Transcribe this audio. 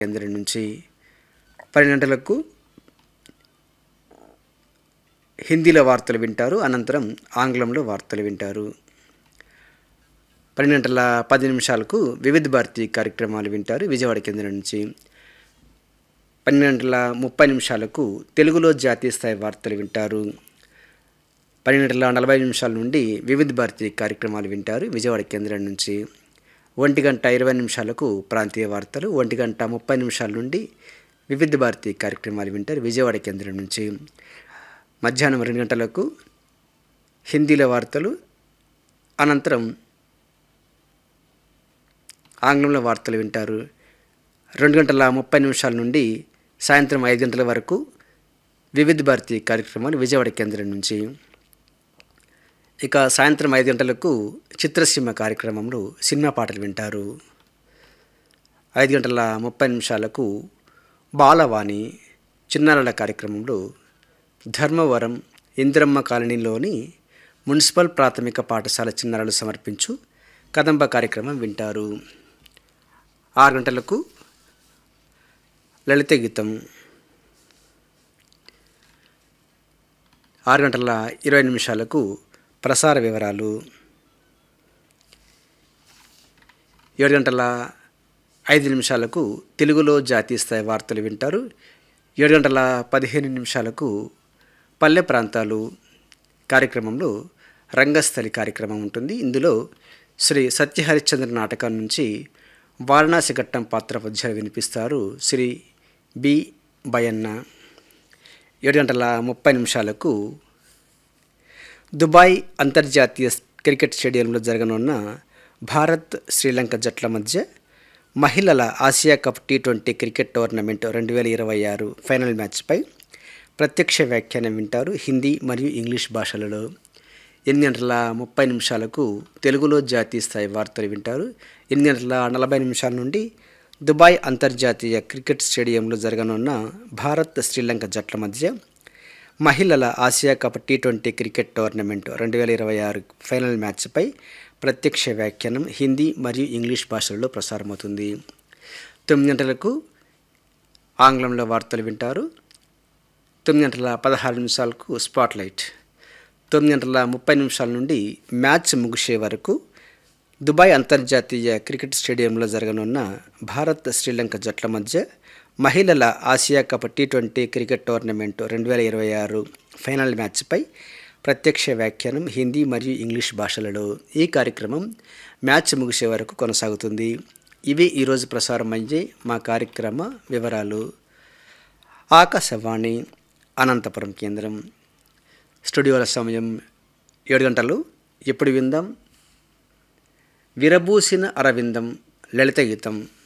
కేంద్రం నుంచి పన్నెండు గంటలకు హిందీలో వార్తలు వింటారు అనంతరం ఆంగ్లంలో వార్తలు వింటారు పన్నెండు గంటల పది నిమిషాలకు వివిధ భారతి కార్యక్రమాలు వింటారు విజయవాడ కేంద్రం నుంచి పన్నెండు గంటల ముప్పై నిమిషాలకు తెలుగులో జాతీయ స్థాయి వార్తలు వింటారు పన్నెండు గంటల నలభై నిమిషాల నుండి వివిధ భారతి కార్యక్రమాలు వింటారు విజయవాడ కేంద్రం నుంచి ఒంటి గంట ఇరవై నిమిషాలకు ప్రాంతీయ వార్తలు ఒంటి గంట ముప్పై నిమిషాల నుండి వివిధ భారతి కార్యక్రమాలు వింటారు విజయవాడ కేంద్రం నుంచి మధ్యాహ్నం రెండు గంటలకు హిందీలో వార్తలు అనంతరం ఆంగ్లంలో వార్తలు వింటారు రెండు గంటల ముప్పై నిమిషాల నుండి సాయంత్రం ఐదు గంటల వరకు వివిధ భారతి కార్యక్రమాలు విజయవాడ కేంద్రం నుంచి ఇక సాయంత్రం ఐదు గంటలకు చిత్రసీమ కార్యక్రమంలో సినిమా పాటలు వింటారు ఐదు గంటల ముప్పై నిమిషాలకు బాలవాణి చిన్నారుల కార్యక్రమంలో ధర్మవరం ఇంద్రమ్మ కాలనీలోని మున్సిపల్ ప్రాథమిక పాఠశాల చిన్నారులు సమర్పించు కదంబ కార్యక్రమం వింటారు ఆరు గంటలకు లలిత గీతం ఆరు గంటల ఇరవై నిమిషాలకు ప్రసార వివరాలు ఏడు గంటల ఐదు నిమిషాలకు తెలుగులో జాతీయ స్థాయి వార్తలు వింటారు ఏడు గంటల పదిహేను నిమిషాలకు పల్లె ప్రాంతాలు కార్యక్రమంలో రంగస్థలి కార్యక్రమం ఉంటుంది ఇందులో శ్రీ సత్యహరిశ్చంద్ర నాటకం నుంచి వారణాసి ఘట్టం పాత్ర పద్యాలు వినిపిస్తారు శ్రీ బి బయన్న ఏడు గంటల ముప్పై నిమిషాలకు దుబాయ్ అంతర్జాతీయ క్రికెట్ స్టేడియంలో జరగనున్న భారత్ శ్రీలంక జట్ల మధ్య మహిళల Asia cup T twenty cricket tournament రెండు వేల ఇరవై ఆరు ఫైనల్ మ్యాచ్పై ప్రత్యక్ష వ్యాఖ్యానం వింటారు హిందీ మరియు ఇంగ్లీష్ భాషలలో ఎనిమిది గంటల ముప్పై నిమిషాలకు తెలుగులో జాతీయ స్థాయి వార్తలు వింటారు ఎనిమిది గంటల నలభై నిమిషాల నుండి దుబాయ్ అంతర్జాతీయ క్రికెట్ స్టేడియంలో జరగనున్న భారత్ శ్రీలంక జట్ల మధ్య మహిళల Asia cup T twenty cricket tournament రెండు వేల ఇరవై ఆరు ఫైనల్ మ్యాచ్పై ప్రత్యక్ష వ్యాఖ్యానం హిందీ మరియు ఇంగ్లీష్ భాషల్లో ప్రసారమవుతుంది తొమ్మిది గంటలకు ఆంగ్లంలో వార్తలు వింటారు తొమ్మిది గంటల పదహారు నిమిషాలకు స్పాట్లైట్ తొమ్మిది గంటల ముప్పై నిమిషాల నుండి మ్యాచ్ ముగిసే వరకు దుబాయ్ అంతర్జాతీయ క్రికెట్ స్టేడియంలో జరగనున్న భారత్ శ్రీలంక జట్ల మధ్య మహిళల Asia cup T twenty cricket tournament రెండు వేల ఇరవై ఆరు ఫైనల్ మ్యాచ్పై ప్రత్యక్ష వ్యాఖ్యానం హిందీ మరియు ఇంగ్లీష్ భాషలలో ఈ కార్యక్రమం మ్యాచ్ ముగిసే వరకు కొనసాగుతుంది ఇవి ఈరోజు ప్రసారం అయ్యే మా కార్యక్రమ వివరాలు ఆకాశవాణి అనంతపురం కేంద్రం స్టూడియోల సమయం ఏడు గంటలు ఎప్పుడు విందాం విరబూసిన అరవిందం లలిత గీతం